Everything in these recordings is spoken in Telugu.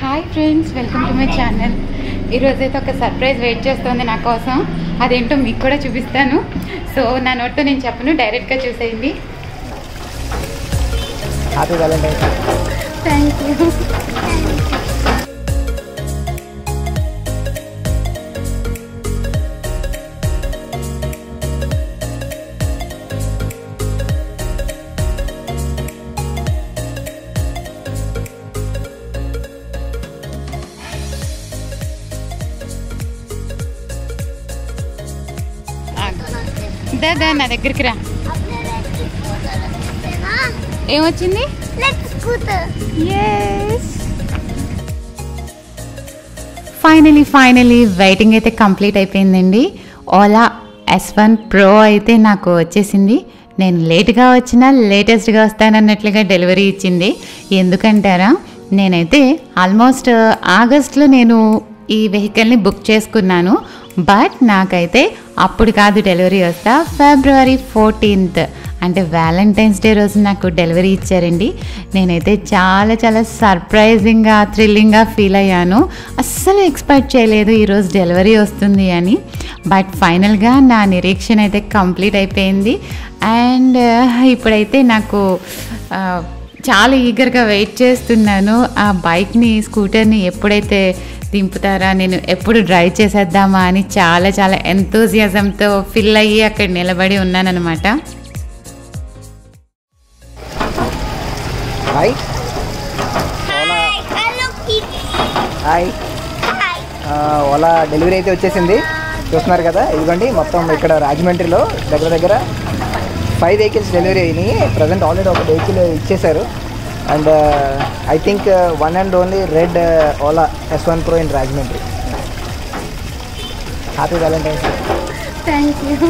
Hi friends welcome to my channel ఈరోజైతే ఒక సర్ప్రైజ్ వెయిట్ చేస్తుంది నా కోసం అదేంటో మీకు కూడా చూపిస్తాను సో నా నోట్తో నేను చెప్పను డైరెక్ట్గా చూసేయండి హ్యాపీ వ్యాలంటైన్స్ థ్యాంక్ యూ దాదా నా దగ్గరికి రా ఏమొచ్చింది ఫైనలీ ఫైనలీ వెయిటింగ్ అయితే కంప్లీట్ అయిపోయిందండి ఓలా ఎస్ వన్ ప్రో అయితే నాకు వచ్చేసింది నేను లేట్గా వచ్చినా లేటెస్ట్గా వస్తానన్నట్లుగా డెలివరీ ఇచ్చింది ఎందుకంటారా నేనైతే ఆల్మోస్ట్ ఆగస్ట్లో నేను ఈ వెహికల్ని బుక్ చేసుకున్నాను బట్ నాకైతే అప్పుడు కాదు డెలివరీ వస్తా ఫిబ్రవరి ఫోర్టీన్త్ అంటే వ్యాలంటైన్స్ డే రోజు నాకు డెలివరీ ఇచ్చారండి నేనైతే చాలా చాలా సర్ప్రైజింగ్గా థ్రిల్లింగ్గా ఫీల్ అయ్యాను అస్సలు ఎక్స్పెక్ట్ చేయలేదు ఈరోజు డెలివరీ వస్తుంది అని బట్ ఫైనల్గా నా నిరీక్షణ అయితే కంప్లీట్ అయిపోయింది అండ్ ఇప్పుడైతే నాకు ఆ, చాలా ఈగర్గా వెయిట్ చేస్తున్నాను ఆ బైక్ని స్కూటర్ని ఎప్పుడైతే దింపుతారా నేను ఎప్పుడు డ్రైవ్ చేసేద్దామా అని చాలా చాలా ఎంతోజియాజంతో ఫిల్ అయ్యి అక్కడ నిలబడి ఉన్నానన్నమాట హాయ్ ఓలా హాయ్ ఆ, ఓలా డెలివరీ అయితే వచ్చేసింది చూస్తున్నారు కదా ఇదిగోండి మొత్తం ఇక్కడ రాజమండ్రిలో దగ్గర దగ్గర ఫైవ్ వెహికల్స్ డెలివరీ అయినాయి ప్రజెంట్ ఆల్రెడీ ఒక వెహికల్ ఇచ్చేశారు and I think one and only red Ola S one pro in Rajahmundry happy Valentine's day thank you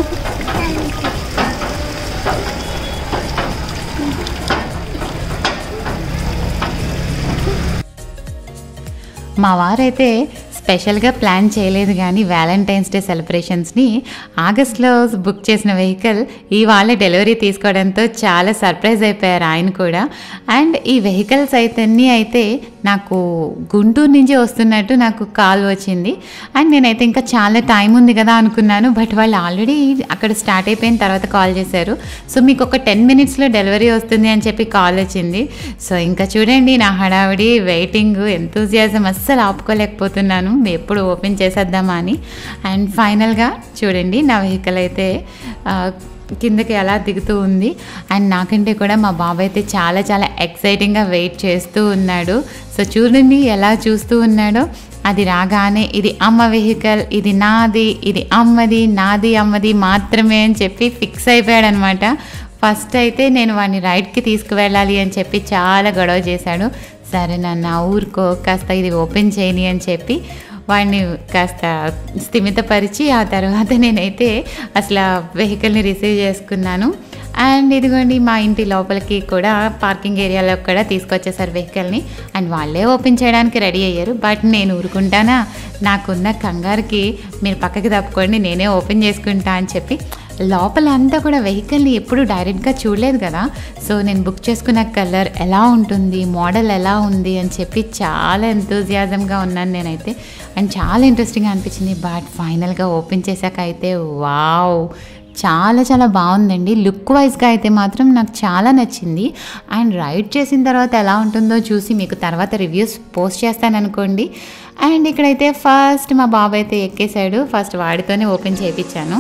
మా వారైతే స్పెషల్గా ప్లాన్ చేయలేదు కానీ వ్యాలంటైన్స్ డే సెలబ్రేషన్స్ని ఆగస్ట్లో బుక్ చేసిన వెహికల్ ఇవాళ డెలివరీ తీసుకోవడంతో చాలా సర్ప్రైజ్ అయిపోయారు ఆయన కూడా అండ్ ఈ వెహికల్స్ అయితే అన్నీ అయితే నాకు గుంటూరు నుంచి వస్తున్నట్టు నాకు కాల్ వచ్చింది అండ్ నేనైతే ఇంకా చాలా టైం ఉంది కదా అనుకున్నాను బట్ వాళ్ళు ఆల్రెడీ అక్కడ స్టార్ట్ అయిపోయిన తర్వాత కాల్ చేశారు సో మీకు ఒక టెన్ మినిట్స్లో డెలివరీ వస్తుంది అని చెప్పి కాల్ వచ్చింది సో ఇంకా చూడండి నా హడావిడి వెయిటింగ్ ఎంతూజియాజం అస్సలు ఆపుకోలేకపోతున్నాను ఎప్పుడు ఓపెన్ చేసేద్దామా అని అండ్ ఫైనల్గా చూడండి నా వెహికల్ అయితే ఆ, కిందకి ఎలా దిగుతూ ఉంది అండ్ నాకంటే కూడా మా బాబాయ్ అయితే చాలా చాలా ఎక్సైటింగ్గా వెయిట్ చేస్తూ ఉన్నాడు సో చూడండి ఎలా చూస్తూ ఉన్నాడో అది రాగానే ఇది అమ్మ వెహికల్ ఇది నాది ఇది అమ్మది నాది అమ్మది మాత్రమే అని చెప్పి ఫిక్స్ అయిపోయాడు అనమాట ఫస్ట్ అయితే నేను వాడిని రైడ్కి తీసుకువెళ్ళాలి అని చెప్పి చాలా గొడవ చేశాడు సరే నన్ను ఊరుకో కాస్త ఇది ఓపెన్ చేయని అని చెప్పి వాడిని కాస్త స్థిమితపరిచి ఆ తర్వాత నేనైతే అసలు వెహికల్ని రిసీవ్ చేసుకున్నాను అండ్ ఇదిగోండి మా ఇంటి లోపలికి కూడా పార్కింగ్ ఏరియాలో కూడా తీసుకొచ్చేసారు వెహికల్ని అండ్ వాళ్ళే ఓపెన్ చేయడానికి రెడీ అయ్యారు బట్ నేను ఊరుకుంటానా నాకున్న కంగారుకి మీరు పక్కకి తప్పుకోండి నేనే ఓపెన్ చేసుకుంటా అని చెప్పి లోపల అంతా కూడా వెహికల్ని ఎప్పుడు డైరెక్ట్గా చూడలేదు కదా సో నేను బుక్ చేసుకున్న కలర్ ఎలా ఉంటుంది మోడల్ ఎలా ఉంది అని చెప్పి చాలా ఎంతూజియాజంగా ఉన్నాను నేనైతే అండ్ చాలా ఇంట్రెస్టింగ్గా అనిపించింది బట్ ఫైనల్గా ఓపెన్ చేశాక అయితే వావ్ చాలా చాలా బాగుందండి లుక్ వైజ్గా అయితే మాత్రం నాకు చాలా నచ్చింది అండ్ రైడ్ చేసిన తర్వాత ఎలా ఉంటుందో చూసి మీకు తర్వాత రివ్యూస్ పోస్ట్ చేస్తాను అనుకోండి అండ్ ఇక్కడైతే ఫస్ట్ మా బాబు అయితే ఎక్కేశాడు ఫస్ట్ వాడితోనే ఓపెన్ చేయించాను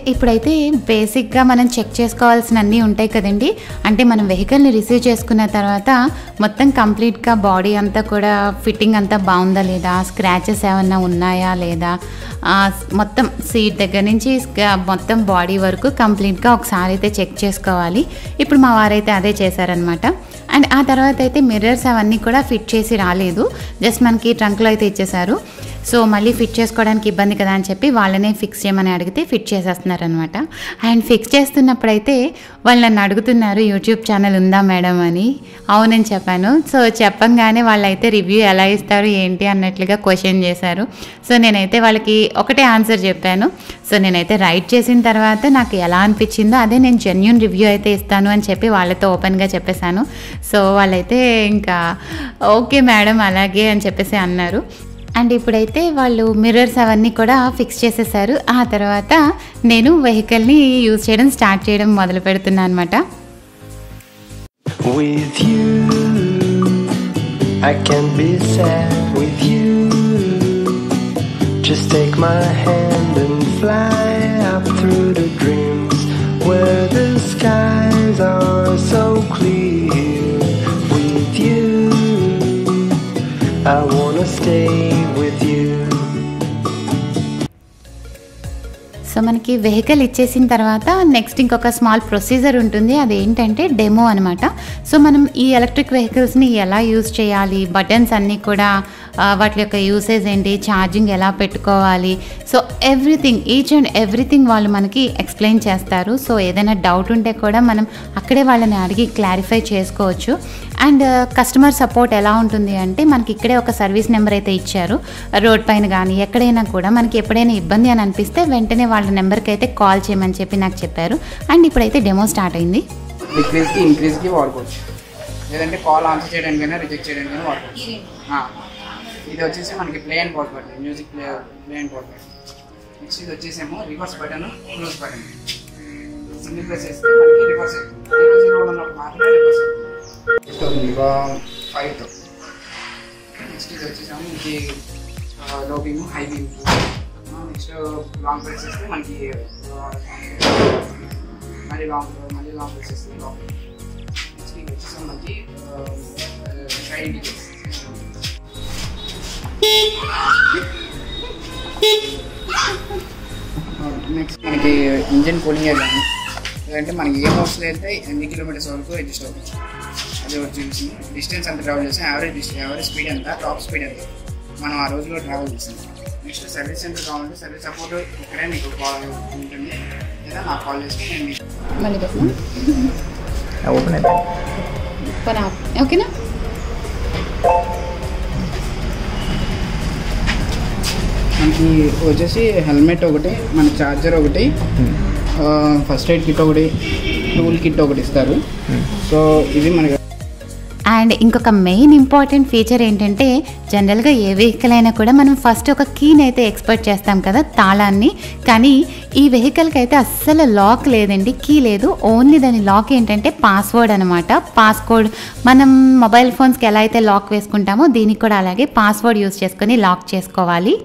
ఇప్పుడైతే బేసిక్గా మనం చెక్ చేసుకోవాల్సిన అన్నీ ఉంటాయి కదండి అంటే మనం వెహికల్ని రిసీవ్ చేసుకున్న తర్వాత మొత్తం కంప్లీట్గా బాడీ అంతా కూడా ఫిట్టింగ్ అంతా బాగుందా లేదా స్క్రాచెస్ ఏమన్నా ఉన్నాయా లేదా ఆ, మొత్తం సీట్ దగ్గర నుంచి స్క- మొత్తం బాడీ వరకు కంప్లీట్గా ఒకసారి అయితే చెక్ చేసుకోవాలి ఇప్పుడు మా వారైతే అదే చేశారనమాట అండ్ ఆ తర్వాత అయితే మిర్రర్స్ అవన్నీ కూడా ఫిట్ చేసి రాలేదు జస్ట్ మనకి ట్రంక్లో అయితే ఇచ్చేశారు సో మళ్ళీ ఫిట్ చేసుకోవడానికి ఇబ్బంది కదా అని చెప్పి వాళ్ళనే ఫిక్స్ చేయమని అడిగితే ఫిట్ చేసేస్తున్నారనమాట అండ్ ఫిక్స్ చేస్తున్నప్పుడైతే వాళ్ళు నన్ను అడుగుతున్నారు యూట్యూబ్ ఛానల్ ఉందా మేడం అని అవునని చెప్పాను సో చెప్పంగానే వాళ్ళైతే రివ్యూ ఎలా ఇస్తారు ఏంటి అన్నట్లుగా క్వశ్చన్ చేశారు సో నేనైతే వాళ్ళకి ఒకటే ఆన్సర్ చెప్పాను సో నేనైతే రైట్ చేసిన తర్వాత నాకు ఎలా అనిపించిందో అదే నేను జెన్యున్ రివ్యూ అయితే ఇస్తాను అని చెప్పి వాళ్ళతో ఓపెన్గా చెప్పేశాను సో వాళ్ళైతే ఇంకా ఓకే మేడం అలాగే అని చెప్పేసి అన్నారు అండ్ ఇప్పుడైతే వాళ్ళు మిర్రర్స్ అవన్నీ కూడా ఫిక్స్ చేసేసారు ఆ తర్వాత నేను వెహికల్ని యూజ్ చేయడం స్టార్ట్ చేయడం మొదలు పెడుతున్నాను అనమాట With you, I can be sad with you. Just take my hand and fly up through the dreams where the skies are so clear. With you, I wanna stay with you. So మనకి వెహికల్ ఇచ్చేసిన తర్వాత నెక్స్ట్ ఇంకొక స్మాల్ ప్రొసీజర్ ఉంటుంది అదేంటంటే డెమో అనమాట సో మనం ఈ ఎలక్ట్రిక్ వెహికల్స్ని ఎలా యూజ్ చేయాలి బటన్స్ అన్నీ కూడా ఆ, వాటి యొక్క యూసేజ్ ఏంటి ఛార్జింగ్ ఎలా పెట్టుకోవాలి so everything each and everything వాళ్ళు మనకి ఎక్స్ప్లెయిన్ చేస్తారు సో ఏదైనా డౌట్ ఉంటే కూడా మనం అక్కడే వాళ్ళని అడిగి క్లారిఫై చేసుకోవచ్చు అండ్ కస్టమర్ సపోర్ట్ ఎలా ఉంటుంది అంటే మనకి ఇక్కడే ఒక సర్వీస్ నెంబర్ అయితే ఇచ్చారు రోడ్ పైన కానీ ఎక్కడైనా కూడా మనకి ఎప్పుడైనా ఇబ్బంది అని అనిపిస్తే వెంటనే వాళ్ళ నెంబర్కి అయితే కాల్ చేయమని చెప్పి నాకు చెప్పారు అండ్ ఇప్పుడైతే డెమో స్టార్ట్ అయింది డిక్రీజ్కి ఇంక్రీజ్కి వాడుకోవచ్చు లేదంటే కాల్ ఆన్సర్ చేయడానికైనా రిజెక్ట్ చేయడానికైనా వాడుకోవచ్చు ఆ. ఇది వచ్చేసి మనకి play and pause button music play play and pause button next ఇది వచ్చేసేమో reverse button close button single press చేస్తే మనకి రివర్స్ అవుతుంది జీరో జీరో ఉన్నప్పుడు మాత్రమే రివర్స్ అవుతుంది నెక్స్ట్ అవుతుంది ఫైవ్తో నెక్స్ట్ ఇది వచ్చేసాము మనకి low beam high beam next long press చేస్తే మనకి ఆ, మళ్ళీ లాంగ్ మళ్ళీ లాంగ్ ప్రెస్ చేస్తే లాంగ్ నెక్స్ట్ ఇది వచ్చేసాము మనకి సైడ్ ఇండికేట్స్ నెక్స్ట్ మనకి ఇంజన్ కూలింగ్ కానీ లేదంటే మనకి ఏ హౌస్లో వెళ్తే ఎన్ని కిలోమీటర్స్ వరకు అడ్జస్ట్ అవుతుంది అది ఒకటి చూపిస్తుంది డిస్టెన్స్ ఎంత ట్రావెల్ చేస్తాం యావరేజ్ డిస్టెన్స్ యావరేజ్ స్పీడ్ ఎంత టాప్ స్పీడ్ ఎంత మనం ఆ రోజులో ట్రావెల్ చేస్తాం నెక్స్ట్ సర్వీస్ సెంటర్ కావాలంటే సర్వీస్ సపోర్ట్ ఇక్కడే మీకు కాల్ ఉంటుంది లేదా నాకు కాల్ చేసి నేను మీకు మళ్ళీ పెట్టినా ఓపెన్ అయిపోయింది పని ఓకేనా మనకి వచ్చేసి హెల్మెట్ ఒకటి మన ఛార్జర్ ఒకటి ఫస్ట్ ఎయిడ్ కిట్ ఒకటి టూల్ కిట్ ఒకటి ఇస్తారు సో ఇది మనకి అండ్ ఇంకొక మెయిన్ ఇంపార్టెంట్ ఫీచర్ ఏంటంటే జనరల్గా ఏ వెహికల్ అయినా కూడా మనం ఫస్ట్ ఒక కీని అయితే ఎక్స్పెక్ట్ చేస్తాం కదా తాళాన్ని కానీ ఈ వెహికల్కి అయితే అస్సలు లాక్ లేదండి కీ లేదు ఓన్లీ దాని లాక్ ఏంటంటే పాస్వర్డ్ అనమాట పాస్కోడ్ మనం మొబైల్ ఫోన్స్కి ఎలా అయితే లాక్ వేసుకుంటామో దీనికి కూడా అలాగే పాస్వర్డ్ యూస్ చేసుకొని లాక్ చేసుకోవాలి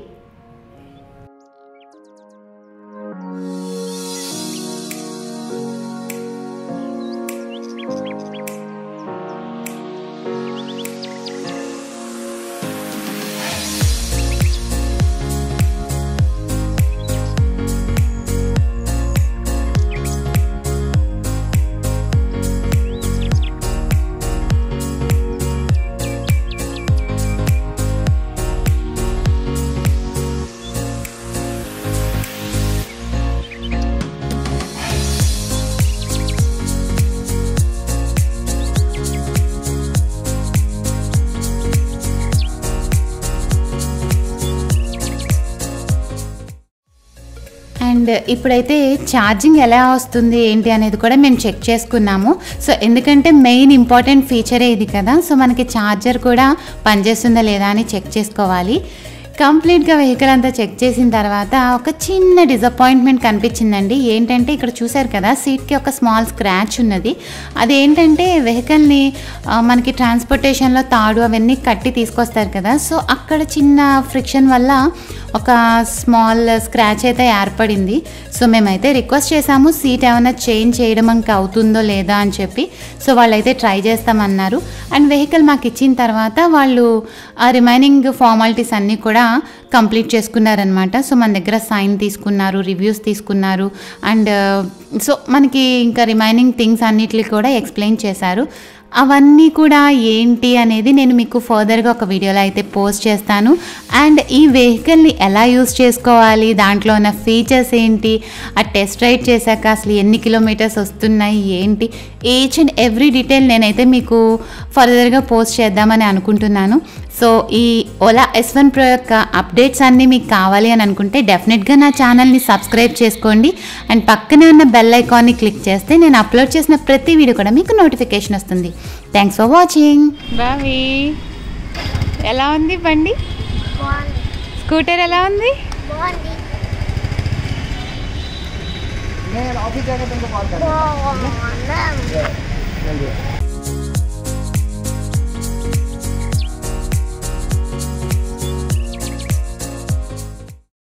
అండ్ ఇప్పుడైతే ఛార్జింగ్ ఎలా వస్తుంది ఏంటి అనేది కూడా మేము చెక్ చేసుకున్నాము సో ఎందుకంటే మెయిన్ ఇంపార్టెంట్ ఫీచరే ఇది కదా సో మనకి ఛార్జర్ కూడా పనిచేస్తుందా లేదా అని చెక్ చేసుకోవాలి కంప్లీట్గా వెహికల్ అంతా చెక్ చేసిన తర్వాత ఒక చిన్న డిసప్పాయింట్మెంట్ కనిపించిందండి ఏంటంటే ఇక్కడ చూశారు కదా సీట్కి ఒక స్మాల్ స్క్రాచ్ ఉన్నది అదేంటంటే వెహికల్ని ఆ, మనకి ట్రాన్స్పోర్టేషన్లో తాడు అవన్నీ కట్టి తీసుకొస్తారు కదా సో అక్కడ చిన్న ఫ్రిక్షన్ వల్ల ఒక స్మాల్ స్క్రాచ్ అయితే ఏర్పడింది సో మేమైతే రిక్వెస్ట్ చేసాము సీట్ ఏమైనా చేంజ్ చేయడం మనకి అవుతుందో లేదా అని చెప్పి సో వాళ్ళైతే ట్రై చేస్తామన్నారు అండ్ వెహికల్ మాకు ఇచ్చిన తర్వాత వాళ్ళు ఆ రిమైనింగ్ ఫార్మాలిటీస్ అన్నీ కూడా కంప్లీట్ చేసుకున్నారనమాట సో మన దగ్గర సైన్ తీసుకున్నారు రివ్యూస్ తీసుకున్నారు అండ్ సో మనకి ఇంకా రిమైనింగ్ థింగ్స్ అన్నిటిని కూడా ఎక్స్ప్లెయిన్ చేశారు అవన్నీ కూడా ఏంటి అనేది నేను మీకు ఫర్దర్గా ఒక వీడియోలో అయితే పోస్ట్ చేస్తాను అండ్ ఈ వెహికల్ని ఎలా యూస్ చేసుకోవాలి దాంట్లో ఉన్న ఫీచర్స్ ఏంటి ఆ టెస్ట్ రైడ్ చేశాక అసలు ఎన్ని కిలోమీటర్స్ వస్తున్నాయి ఏంటి ఈచ్ అండ్ ఎవ్రీ డీటెయిల్ నేనైతే మీకు ఫర్దర్గా పోస్ట్ చేద్దామని అనుకుంటున్నాను సో ఈ ఓలా ఎస్ వన్ ప్రో యొక్క అప్డేట్స్ అన్నీ మీకు కావాలి అని అనుకుంటే డెఫినెట్గా నా ఛానల్ని సబ్స్క్రైబ్ చేసుకోండి అండ్ పక్కనే ఉన్న బెల్ ఐకాన్ని క్లిక్ చేస్తే నేను అప్లోడ్ చేసిన ప్రతి వీడియో కూడా మీకు నోటిఫికేషన్ వస్తుంది థ్యాంక్స్ ఫర్ వాచింగ్ బావి ఎలా ఉంది బండి స్కూటర్ ఎలా ఉంది నేను ఆఫీస్ जाकर तुमको कॉल कर బాగుంది जल्दी